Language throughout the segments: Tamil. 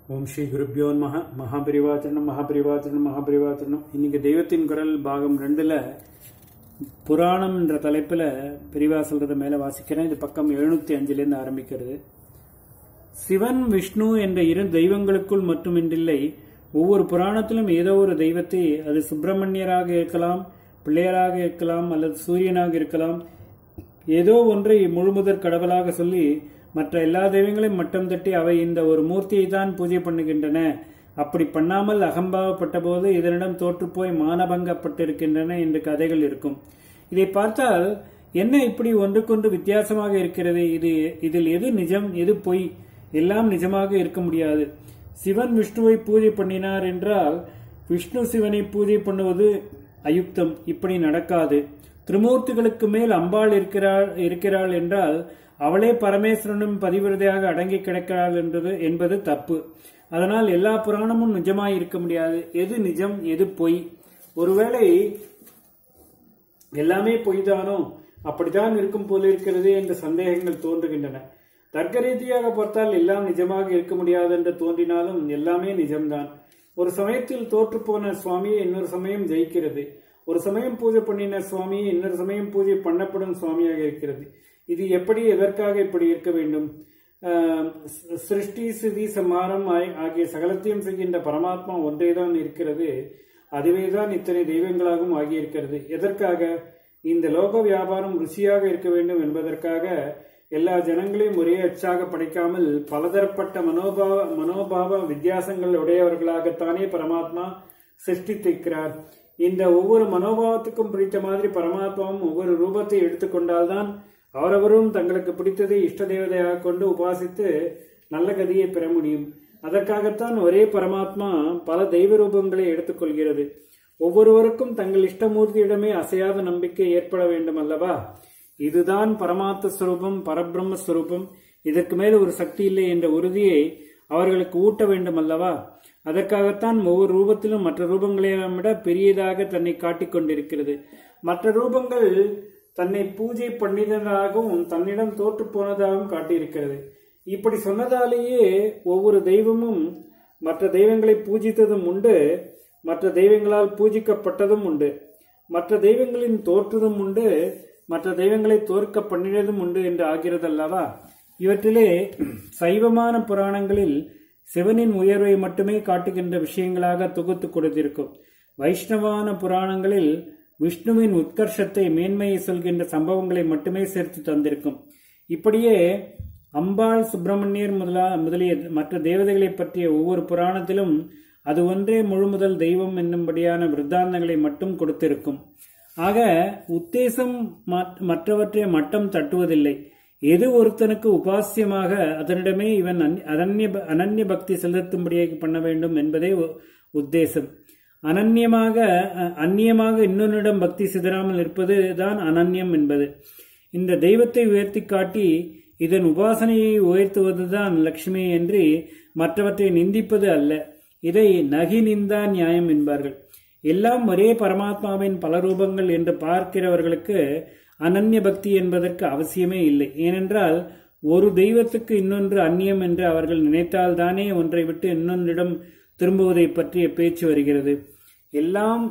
ஓம் ஸ்ரீ குருப்பியோ மக மகாபிரிவாச்சரணம் மகாபிரிவாச்சரணம் மகாபிரிவாச்சரணம் இன்னைக்கு தெய்வத்தின் குரல் பாகம் ரெண்டுல புராணம் என்ற தலைப்புல பிரிவா சொல்றத மேல வாசிக்கிறேன் இது பக்கம் எழுநூத்தி அஞ்சுல இருந்து ஆரம்பிக்கிறது சிவன் விஷ்ணு என்ற இரு தெய்வங்களுக்குள் மட்டுமின்றில்லை ஒவ்வொரு புராணத்திலும் ஏதோ ஒரு தெய்வத்தை அது சுப்பிரமணியராக இருக்கலாம் பிள்ளையராக இருக்கலாம் அல்லது சூரியனாக இருக்கலாம் ஏதோ ஒன்றை முழுமுதற் கடவுளாக சொல்லி மற்ற எல்லா தெய்வங்களையும் மட்டம் தட்டி அவை இந்த ஒரு மூர்த்தியை தான் பூஜை பண்ணுகின்றன அப்படி பண்ணாமல் அகம்பாவப்பட்ட போது இதனிடம் தோற்றுப்போய் மானபங்கப்பட்டிருக்கின்றன என்று கதைகள் இருக்கும் இதை பார்த்தால் என்ன இப்படி ஒன்றுக்கொன்று வித்தியாசமாக இருக்கிறது இது இதில் எது நிஜம் எது பொய் எல்லாம் நிஜமாக இருக்க முடியாது சிவன் விஷ்ணுவை பூஜை பண்ணினார் என்றால் விஷ்ணு சிவனை பூஜை பண்ணுவது அயுக்தம் இப்படி நடக்காது திருமூர்த்திகளுக்கு மேல் அம்பாள் இருக்கிறாள் இருக்கிறாள் என்றால் அவளே பரமேஸ்வரனும் பதிவிரதையாக அடங்கி கிடக்கிறாள் என்பது என்பது தப்பு அதனால் எல்லா புராணமும் நிஜமாய் இருக்க முடியாது எது நிஜம் எது பொய் ஒருவேளை எல்லாமே பொய் தானோ அப்படித்தான் இருக்கும் போல இருக்கிறது என்ற சந்தேகங்கள் தோன்றுகின்றன தர்க்க ரீதியாக பார்த்தால் எல்லாம் நிஜமாக இருக்க முடியாது என்று தோன்றினாலும் எல்லாமே நிஜம்தான் ஒரு சமயத்தில் தோற்றுப்போன சுவாமியை இன்னொரு சமயம் ஜெயிக்கிறது ஒரு சமயம் பூஜை பண்ணின சுவாமியை இன்னொரு சமயம் பூஜை பண்ணப்படும் சுவாமியாக இருக்கிறது இது எப்படி எதற்காக இப்படி இருக்க வேண்டும் சிருஷ்டி சிதி சமாரம் ஆகிய சகலத்தையும் செய்கின்ற பரமாத்மா ஒன்றேதான் இருக்கிறது அதுவேதான் இத்தனை தெய்வங்களாகவும் ஆகியிருக்கிறது எதற்காக இந்த லோக வியாபாரம் ருசியாக இருக்க வேண்டும் என்பதற்காக எல்லா ஜனங்களையும் ஒரே அச்சாக படைக்காமல் பலதரப்பட்ட மனோபாவ மனோபாவ வித்தியாசங்கள் உடையவர்களாகத்தானே பரமாத்மா சிருஷ்டித்திருக்கிறார் இந்த ஒவ்வொரு மனோபாவத்துக்கும் பிடித்த மாதிரி பரமாத்மாவும் ஒவ்வொரு ரூபத்தை எடுத்துக்கொண்டால்தான் அவரவரும் தங்களுக்கு பிடித்ததை இஷ்ட தேவதையாக கொண்டு உபாசித்து நல்ல கதியை பெற முடியும் அதற்காகத்தான் ஒரே பரமாத்மா பல தெய்வ ரூபங்களை எடுத்துக்கொள்கிறது ஒவ்வொருவருக்கும் தங்கள் இஷ்டமூர்த்தியிடமே அசையாத நம்பிக்கை ஏற்பட வேண்டும் அல்லவா இதுதான் பரமார்த்த ஸ்வரூபம் பரபிரம்ம ஸ்வரூபம் இதற்கு மேல் ஒரு சக்தி இல்லை என்ற உறுதியை அவர்களுக்கு ஊட்ட வேண்டும் அல்லவா அதற்காகத்தான் ஒவ்வொரு ரூபத்திலும் மற்ற ரூபங்களையும் விட பெரியதாக தன்னை காட்டிக் கொண்டிருக்கிறது மற்ற ரூபங்கள் தன்னை பூஜை பண்ணினதாகவும் தன்னிடம் தோற்று போனதாகவும் காட்டியிருக்கிறது இப்படி சொன்னதாலேயே ஒவ்வொரு தெய்வமும் மற்ற தெய்வங்களை பூஜித்ததும் உண்டு மற்ற தெய்வங்களால் பூஜிக்கப்பட்டதும் உண்டு மற்ற தெய்வங்களின் தோற்றுதும் உண்டு மற்ற தெய்வங்களை தோற்க பண்ணினதும் உண்டு என்று ஆகிறது அல்லவா இவற்றிலே சைவமான புராணங்களில் சிவனின் உயர்வை மட்டுமே காட்டுகின்ற விஷயங்களாக தொகுத்து கொடுத்திருக்கும் வைஷ்ணவான புராணங்களில் விஷ்ணுவின் உத்கர்ஷத்தை மேன்மையை சொல்கின்ற சம்பவங்களை மட்டுமே சேர்த்து தந்திருக்கும் இப்படியே அம்பாள் சுப்பிரமணியர் முதலா முதலிய மற்ற தேவதைகளை பற்றிய ஒவ்வொரு புராணத்திலும் அது ஒன்றே முழுமுதல் தெய்வம் என்னும்படியான விருத்தாந்தங்களை மட்டும் கொடுத்திருக்கும் ஆக உத்தேசம் மற்றவற்றை மட்டம் தட்டுவதில்லை எது ஒருத்தனுக்கு உபாசியமாக அதனிடமே இவன் அனன்ய அனன்ய பக்தி செலுத்தும்படியாக பண்ண வேண்டும் என்பதே உத்தேசம் அனன்யமாக அந்நியமாக இன்னொன்னிடம் பக்தி சிதறாமல் இருப்பது தான் அனன்யம் என்பது இந்த தெய்வத்தை உயர்த்தி காட்டி இதன் உபாசனையை உயர்த்துவதுதான் லட்சுமி என்று மற்றவற்றை நிந்திப்பது அல்ல இதை நகி நிந்தா நியாயம் என்பார்கள் எல்லாம் ஒரே பரமாத்மாவின் பல ரூபங்கள் என்று பார்க்கிறவர்களுக்கு அனன்ய பக்தி என்பதற்கு அவசியமே இல்லை ஏனென்றால் ஒரு தெய்வத்துக்கு இன்னொன்று அந்நியம் என்று அவர்கள் நினைத்தால்தானே ஒன்றை விட்டு இன்னொன்றிடம் திரும்புவதை பற்றிய பேச்சு வருகிறது எல்லாம்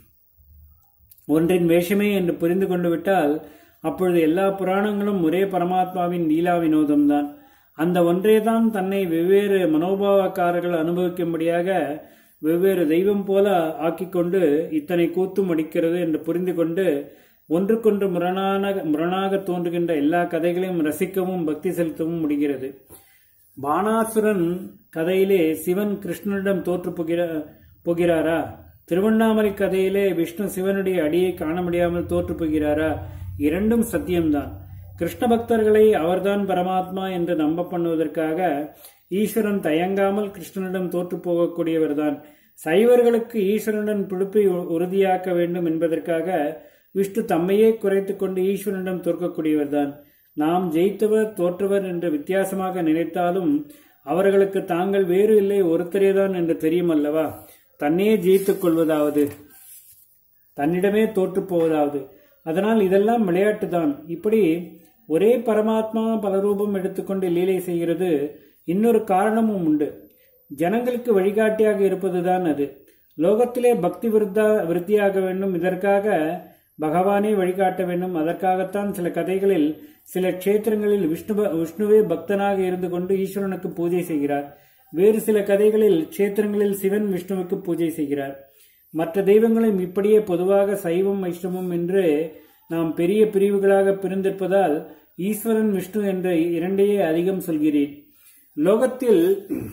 ஒன்றின் வேஷமே என்று புரிந்து கொண்டு விட்டால் அப்பொழுது எல்லா புராணங்களும் ஒரே பரமாத்மாவின் லீலா வினோதம்தான் அந்த ஒன்றேதான் தன்னை வெவ்வேறு மனோபாவக்காரர்கள் அனுபவிக்கும்படியாக வெவ்வேறு தெய்வம் போல ஆக்கிக்கொண்டு இத்தனை கூத்தும் அடிக்கிறது என்று புரிந்து கொண்டு ஒன்றுக்கொன்று முரணான முரணாக தோன்றுகின்ற எல்லா கதைகளையும் ரசிக்கவும் பக்தி செலுத்தவும் முடிகிறது பானாசுரன் கதையிலே சிவன் கிருஷ்ணனிடம் தோற்று போகிற போகிறாரா திருவண்ணாமலை கதையிலே விஷ்ணு சிவனுடைய அடியை காண முடியாமல் தோற்று போகிறாரா இரண்டும் சத்தியம்தான் கிருஷ்ண பக்தர்களை அவர்தான் பரமாத்மா என்று நம்ப பண்ணுவதற்காக ஈஸ்வரன் தயங்காமல் கிருஷ்ணனிடம் தோற்று போகக்கூடியவர்தான் சைவர்களுக்கு ஈஸ்வரனுடன் பிடிப்பை உறுதியாக்க வேண்டும் என்பதற்காக விஷ்ணு தம்மையே குறைத்துக் கொண்டு ஈஸ்வரனிடம் தோற்கக்கூடியவர்தான் நாம் ஜெயித்தவர் தோற்றவர் என்று வித்தியாசமாக நினைத்தாலும் அவர்களுக்கு தாங்கள் வேறு இல்லை ஒருத்தரேதான் என்று தெரியும் அல்லவா தன்னையே ஜெயித்துக் கொள்வதாவது தன்னிடமே தோற்று போவதாவது அதனால் இதெல்லாம் விளையாட்டு தான் இப்படி ஒரே பரமாத்மா பல ரூபம் எடுத்துக்கொண்டு லீலை செய்கிறது இன்னொரு காரணமும் உண்டு ஜனங்களுக்கு வழிகாட்டியாக இருப்பதுதான் அது லோகத்திலே பக்தி விருத்தா விருத்தியாக வேண்டும் இதற்காக பகவானே வழிகாட்ட வேண்டும் அதற்காகத்தான் சில கதைகளில் சில க்ஷேத்திரங்களில் விஷ்ணு விஷ்ணுவே பக்தனாக இருந்து கொண்டு ஈஸ்வரனுக்கு பூஜை செய்கிறார் வேறு சில கதைகளில் க்ஷேத்திரங்களில் சிவன் விஷ்ணுவுக்கு பூஜை செய்கிறார் மற்ற தெய்வங்களும் இப்படியே பொதுவாக சைவம் வைஷ்ணவம் என்று நாம் பெரிய பிரிவுகளாக பிரிந்திருப்பதால் ஈஸ்வரன் விஷ்ணு என்ற இரண்டையே அதிகம் சொல்கிறேன் லோகத்தில்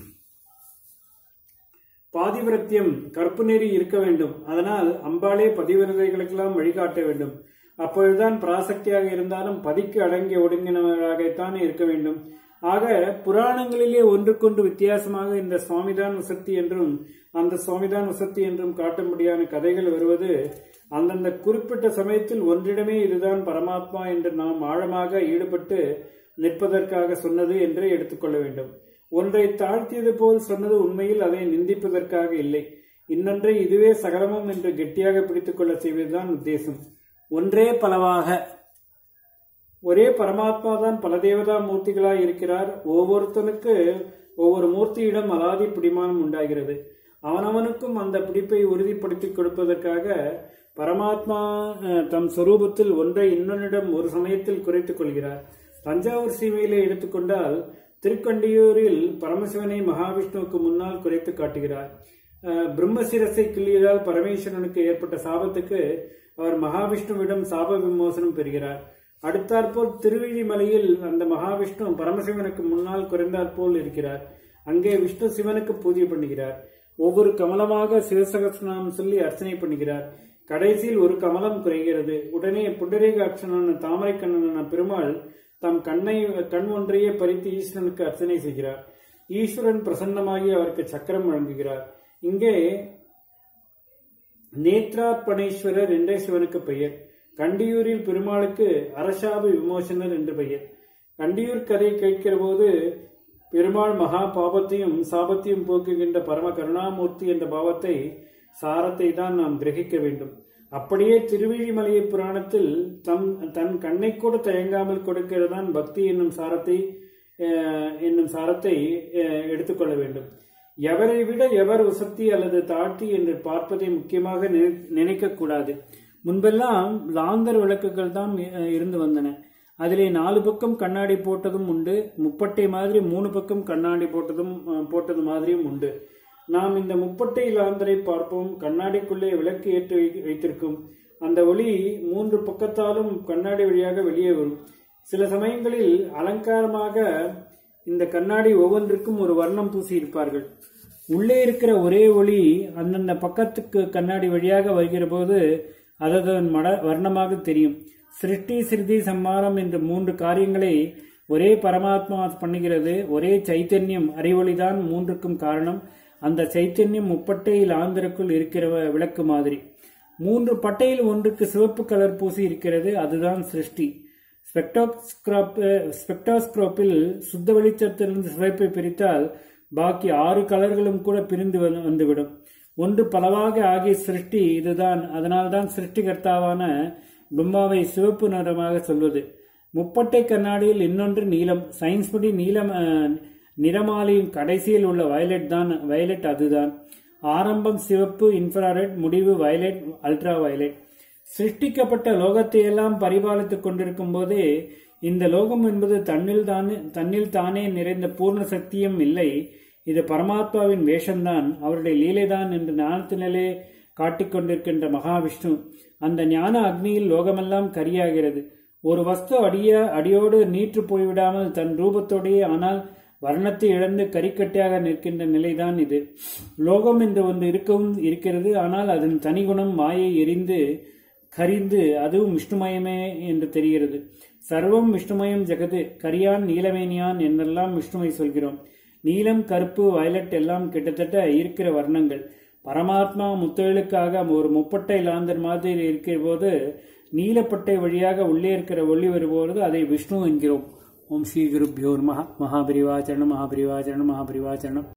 பாதிவிரத்தியம் கற்பு நெறி இருக்க வேண்டும் அதனால் அம்பாளே பதிவிரதைகளுக்கெல்லாம் வழிகாட்ட வேண்டும் அப்பொழுதுதான் பிராசக்தியாக இருந்தாலும் பதிக்கு அடங்கி ஒடுங்கினவராகத்தான் இருக்க வேண்டும் ஆக புராணங்களிலே ஒன்றுக்கொன்று வித்தியாசமாக இந்த சுவாமிதான் வசத்தி என்றும் அந்த சுவாமிதான் வசத்தி என்றும் காட்டும்படியான கதைகள் வருவது அந்தந்த குறிப்பிட்ட சமயத்தில் ஒன்றிடமே இதுதான் பரமாத்மா என்று நாம் ஆழமாக ஈடுபட்டு நிற்பதற்காக சொன்னது என்றே எடுத்துக்கொள்ள வேண்டும் ஒன்றை தாழ்த்தியது போல் சொன்னது உண்மையில் அதை நிந்திப்பதற்காக இல்லை இன்னொன்றை இதுவே சகலமும் என்று கெட்டியாக பிடித்துக் கொள்ள செய்வதுதான் உத்தேசம் ஒன்றே பலவாக ஒரே பரமாத்மா தான் பல தேவதா மூர்த்திகளாய் இருக்கிறார் ஒவ்வொருத்தனுக்கு ஒவ்வொரு மூர்த்தியிடம் அலாதி பிடிமானம் உண்டாகிறது அவனவனுக்கும் அந்த பிடிப்பை உறுதிப்படுத்திக் கொடுப்பதற்காக பரமாத்மா அஹ், தம் சொரூபத்தில் ஒன்றை இன்னொன்னிடம் ஒரு சமயத்தில் குறைத்துக் கொள்கிறார் தஞ்சாவூர் சீமையிலே எடுத்துக்கொண்டால் திருக்கண்டியூரில் பரமசிவனை மகாவிஷ்ணுவுக்கு முன்னால் குறைத்து காட்டுகிறார் அஹ், பிரம்மசிரசை கிள்ளியதால் பரமேஸ்வரனுக்கு ஏற்பட்ட சாபத்துக்கு அவர் மகாவிஷ்ணுவிடம் சாப விமோசனம் பெறுகிறார் அடுத்தாற்போல் திருவிழிமலையில் அந்த மகாவிஷ்ணு பரமசிவனுக்கு முன்னால் குறைந்தாற்போல் இருக்கிறார் அங்கே விஷ்ணு சிவனுக்கு பூஜை பண்ணுகிறார் ஒவ்வொரு கமலமாக சிவசகஸ்நாமம் சொல்லி அர்ச்சனை பண்ணுகிறார் கடைசியில் ஒரு கமலம் குறைகிறது உடனே புண்டரீகாட்சனான தாமரை கண்ணனான பெருமாள் தம் கண்ணை கண் ஒன்றையே பறித்து ஈஸ்வரனுக்கு அர்ச்சனை செய்கிறார் ஈஸ்வரன் பிரசன்னமாகி அவருக்கு சக்கரம் வழங்குகிறார் இங்கே நேத்ராப்பணேஸ்வரர் என்றே சிவனுக்கு பெயர் கண்டியூரில் பெருமாளுக்கு அரசாப விமோசனர் என்று பெயர் கண்டியூர் கதை கேட்கிற போது பெருமாள் மகா பாபத்தையும் சாபத்தையும் போக்குகின்ற பரம கருணாமூர்த்தி என்ற பாவத்தை சாரத்தை தான் நாம் கிரகிக்க வேண்டும் அப்படியே திருவிழிமலையை புராணத்தில் தம் தன் கண்ணை கூட தயங்காமல் கொடுக்கிறதான் பக்தி என்னும் சாரத்தை அஹ், என்னும் சாரத்தை அஹ், எடுத்துக்கொள்ள வேண்டும் எவரை விட எவர் உசத்தி அல்லது தாழ்த்தி என்று பார்ப்பதை முக்கியமாக நினை- நினைக்கக்கூடாது முன்பெல்லாம் லாந்தர் விளக்குகள் தான் அஹ், இருந்து வந்தன அதிலே நாலு பக்கம் கண்ணாடி போட்டதும் உண்டு முப்பட்டை மாதிரி மூணு பக்கம் கண்ணாடி போட்டதும் அஹ், போட்டது மாதிரியும் உண்டு நாம் இந்த முப்பட்டை லாந்தரை பார்ப்போம் கண்ணாடிக்குள்ளே விளக்கு ஏற்றி வை- வைத்திருக்கும் அந்த ஒளி மூன்று பக்கத்தாலும் கண்ணாடி வழியாக வெளியே வரும் சில சமயங்களில் அலங்காரமாக இந்த கண்ணாடி ஒவ்வொன்றுக்கும் ஒரு வர்ணம் பூசி இருப்பார்கள் உள்ளே இருக்கிற ஒரே ஒளி அந்தந்த பக்கத்துக்கு கண்ணாடி வழியாக வருகிற போது அதன் மட வர்ணமாக தெரியும் சிருஷ்டி சிறுதி சம்மாரம் என்ற மூன்று காரியங்களை ஒரே பரமாத்மா பண்ணுகிறது ஒரே சைத்தன்யம் அறிவொளிதான் மூன்றுக்கும் காரணம் அந்த சைத்தன்யம் முப்பட்டையில் ஆந்திரக்குள் இருக்கிற விளக்கு மாதிரி மூன்று பட்டையில் ஒன்றுக்கு சிவப்பு கலர் பூசி இருக்கிறது அதுதான் சிருஷ்டி ஸ்பெக்டோஸ்கிராப் ஸ்பெக்டோஸ்கோப்பில் சுத்த வெளிச்சத்திலிருந்து சிவப்பை பிரித்தால் பாக்கி ஆறு கலர்களும் கூட பிரிந்து வந்து- வந்துவிடும் ஒன்று பலவாக ஆகிய சிருஷ்டி இதுதான் அதனால்தான் சிருஷ்டிகர்த்தாவான பிரம்மாவை சிவப்பு நிறமாக சொல்வது முப்பட்டை கண்ணாடியில் இன்னொன்று நீலம் சயின்ஸ் படி நீலம் அஹ், நிறமாலையின் கடைசியில் உள்ள வயலட் தான் வயலட் அதுதான் ஆரம்பம் சிவப்பு இன்ஃப்ராரெட் முடிவு வயலட் அல்ட்ரா வயலட் சிருஷ்டிக்கப்பட்ட லோகத்தை எல்லாம் பரிபாலித்துக் கொண்டிருக்கும் போதே இந்த லோகம் என்பது தன்னில் தானே தன்னில் தானே நிறைந்த பூர்ண சக்தியும் இல்லை இது பரமாத்மாவின் வேஷம்தான் அவருடைய லீலைதான் என்று ஞானத்தினாலே காட்டிக்கொண்டிருக்கின்ற மகாவிஷ்ணு அந்த ஞான அக்னியில் லோகமெல்லாம் கரியாகிறது ஒரு வஸ்து அடிய அடியோடு நீற்று போய்விடாமல் தன் ரூபத்தோடையே ஆனால் வர்ணத்தை இழந்து கரிக்கட்டையாக நிற்கின்ற நிலைதான் இது லோகம் என்று ஒன்று இருக்கவும் இருக்கிறது ஆனால் அதன் தனிகுணம் மாயை எரிந்து கரிந்து அதுவும் விஷ்ணுமயமே என்று தெரிகிறது சர்வம் விஷ்ணுமயம் ஜெகது கரியான் நீலமேனியான் என்றெல்லாம் விஷ்ணுவை சொல்கிறோம் நீலம் கருப்பு வயலட் எல்லாம் கிட்டத்தட்ட இருக்கிற வர்ணங்கள் பரமாத்மா முத்தொழிலுக்காக ஒரு முப்பட்டை லாந்தர் மாதிரி இருக்கிற போது நீலப்பட்டை வழியாக உள்ளே இருக்கிற ஒளி வரும்போது அதை விஷ்ணு என்கிறோம் ஓம் ஸ்ரீ குருப்யோர் மகா மகாபிரிவாச்சரணம் மகாபிரிவாச்சரணம் மகாபிரிவாச்சரணம்